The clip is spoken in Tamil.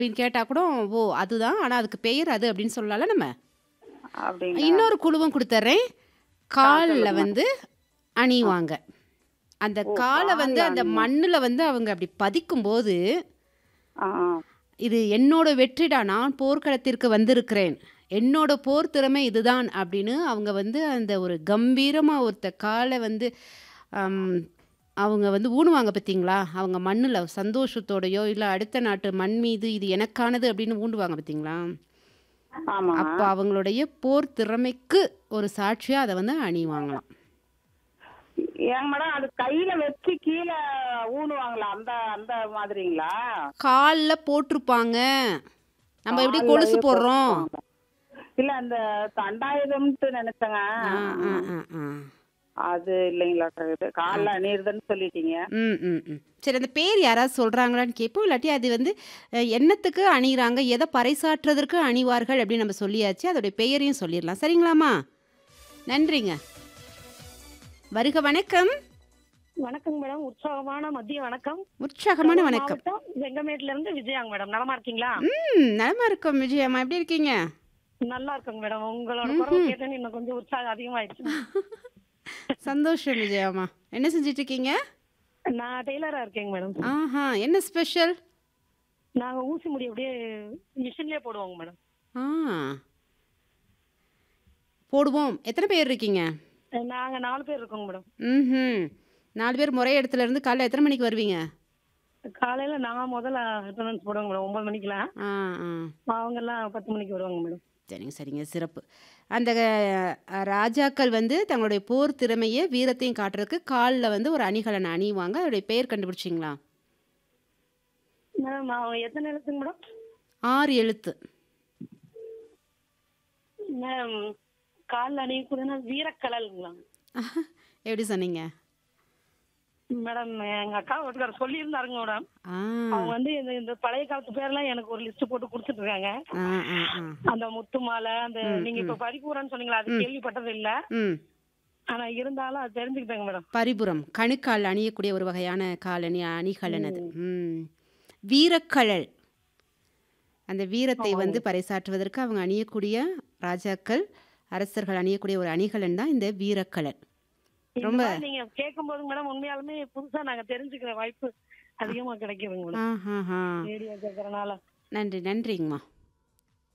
அப்படின்னு கேட்டா கூட, ஓ! அதுதான். ஆனா அதுக்கு பெயர் அது அப்படின்னு சொல்லலாம்ல நம்ம. அப்படிங்களா? இன்னொரு குழுவும் குடுத்துர்றேன். ஆ கால்ல சொல்லுங்கம்மா. வந்து ஆ. அணிவாங்க. அந்த ஓ! கால வந்து கால்ல அந்த அணிவாங்க. மண்ணுல வந்து அவங்க அப்படி பதிக்கும்போது, ஆ, ஆ. "இது என்னோட வெற்றிடா! நான் போர்க்களத்திற்கு வந்திருக்கிறேன். என்னோட போர் திறமை இதுதான்." அப்படின்னு அவங்க வந்து அந்த ஒரு கம்பீரமா ஒருத்த கால வந்து அம் அவங்க வந்து ஊனுவாங்க பார்த்தீங்களா? அவங்க மண்ணுல சந்தோஷத்தோடயோ, இல்ல அடுத்த நாட்டு மண் மீது இது எனக்கானது அப்படின்னு ஊண்டுவாங்க பார்த்தீங்களா? ஆமாங்க. அப்ப அவங்களுடைய போர் திறமைக்கு ஒரு சாட்சியா அத வந்து அணிவாங்களாம். ஏங்க மேடம் அது கையில வச்சு கீழ ஊனுவாங்களா? அந்த அந்த மாதிரிங்களா? கால்ல போட்டிருப்பாங்க. நம்ம எப்படி கொலுசு கால்லயே போடுறோம். போட்டுருப்பாங்க. இல்ல அந்த தண்டாயுதம்ன்ட்டு நினைச்சேங்க. ஆ, ஆ, ஆ, ஆ. அது இல்லைங்களாட்ருக்குது. ஆ. கால்ல அணியிறதுன்னு சொல்லிட்டீங்க. ம், ம், ம். சரி அந்த பேர் யாராவது சொல்றாங்களான்னு கேட்போம். இல்லாட்டி அது வந்து அ என்னத்துக்கு அணியிறாங்க? எத பறைசாற்றுவதற்கு அணிவார்கள் அப்படின்னு நம்ம சொல்லியாச்சு. அதோடைய பெயரையும் சொல்லிரலாம். சரிங்களாம்மா? நன்றிங்க. வருக வணக்கம். வணக்கங்க மேடம். உற்சாகமான மதிய வணக்கம். உற்சாகமான கரூர் வணக்கம். மாவட்டம் வெங்கமேட்ல இருந்து விஜயாங்க மேடம். நலமா இருக்கீங்களா? ம். நலமா இருக்கோம் விஜயம்மா. எப்படி இருக்கீங்க? நல்லா இருக்கேங்க மேடம். உங்களோட குரல் ம்ஹ்ம். கேட்டோன்னே இன்னும் கொஞ்சம் உற்சாகம் அதிகமாயிடுச்சு. சந்தோஷம் விஜயம்மா. என்ன செஞ்சுட்டு இருக்கீங்க? நான் டெய்லரா இருக்கேங்க மேடம். ஆஹா! என்ன ஸ்பெஷல்? நாங்க ஊசி முடி அப்படியே மிஷின்லயே போடுவோங்க மேடம். ஆ. போடுவோம். எத்தன பேர் இருக்கீங்க? நாங்க 4 பேர் இருக்கோங்க மேடம். ம்ஹ்ம். 4 பேர் ஒரே இடத்துல இருந்து காலைல எத்தன மணிக்கு வருவீங்க? காலையில நான் முதல்ல அட்டெண்டன்ஸ் போடுவேங்க மேடம் 9 மணிக்கெல்லாம். ஆ, ஆ. அவங்க எல்லாம் 10 மணிக்கு வருவாங்க மேடம். சரிங்க, சரிங்க. சிறப்பு. அந்த அ ராஜாக்கள் வந்து தங்களுடைய போர் திறமைய, வீரத்தையும் காட்டுறதுக்கு கால்ல வந்து ஒரு அணிகலன் அணிவாங்க. அதோடைய பெயர் கண்டுபிடிச்சீங்களா? மேடம் அவங்க எத்தனை எழுத்துங்க மேடம்? 6 எழுத்து. மேம் கால்ல அணியக்கூடியனா வீரக்கழல்ங்களா? எப்படி சொன்னீங்க? மேடம் எங்க அக்கா வீட்டுக்காரர் சொல்லியிருந்தாருங்க மேடம். ஆ. அவங்க வந்து இந்த இந்த பழைய காலத்து பேர்லாம் எனக்கு ஒரு லிஸ்ட் போட்டு குடுத்துட்டு இருக்காங்க. ஆ, ஆ, ஆ. அந்த முத்து மாலை அந்த ம், நீங்க இப்ப ம். பரிபூரம்னு சொன்னீங்களா அது ம். கேள்விப்பட்டது இல்ல. ம். ஆனா இருந்தாலும் அது தெரிஞ்சுக்கிட்டேங்க மேடம். பரிபுரம். கணுக்கால் அணியக்கூடிய ஒரு வகையான காலணி அணிகலன் அது. ம். ம். வீரக்கழல். அந்த வீரத்தை வந்து ஆமாங்க. பறைசாற்றுவதற்கு அவங்க அணியக்கூடிய ராஜாக்கள், அரசர்கள் அணியக்கூடிய ஒரு அணிகலன் தான் இந்த வீரக்கழல். இந்த ரொம்ப மாதிரி நீங்க கேட்கும்போது மேடம் உண்மையாலுமே புதுசா நாங்க தெரிஞ்சுக்கிற வாய்ப்பு அதிகமா கிடைக்குதுங்க மேடம். ஆஹாஹா! ரேடியோ கேட்கறனால. நன்றி, நன்றிங்கம்மா.